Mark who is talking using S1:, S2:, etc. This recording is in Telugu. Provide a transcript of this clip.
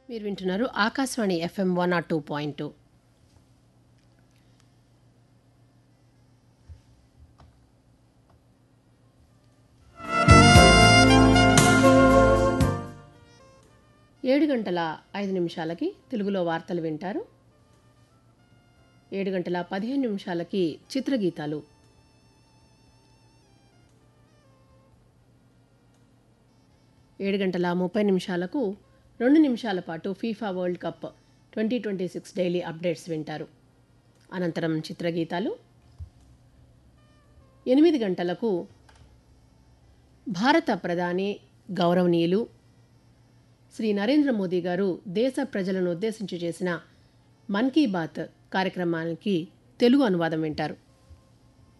S1: మీరు వింటున్నారు Akashvani FM one nought two point two ఏడు గంటల ఐదు నిమిషాలకి తెలుగులో వార్తలు వింటారు ఏడు గంటల పదిహేను నిమిషాలకి చిత్రగీతాలు ఏడు గంటల ముప్పై నిమిషాలకు రెండు నిమిషాల పాటు FIFA World Cup twenty twenty six daily updates వింటారు అనంతరం చిత్రగీతాలు ఎనిమిది గంటలకు భారత ప్రధాని గౌరవనీయులు శ్రీ నరేంద్ర మోదీ గారు దేశ ప్రజలను ఉద్దేశించి చేసిన మన్ కీ బాత్ కార్యక్రమానికి తెలుగు అనువాదం వింటారు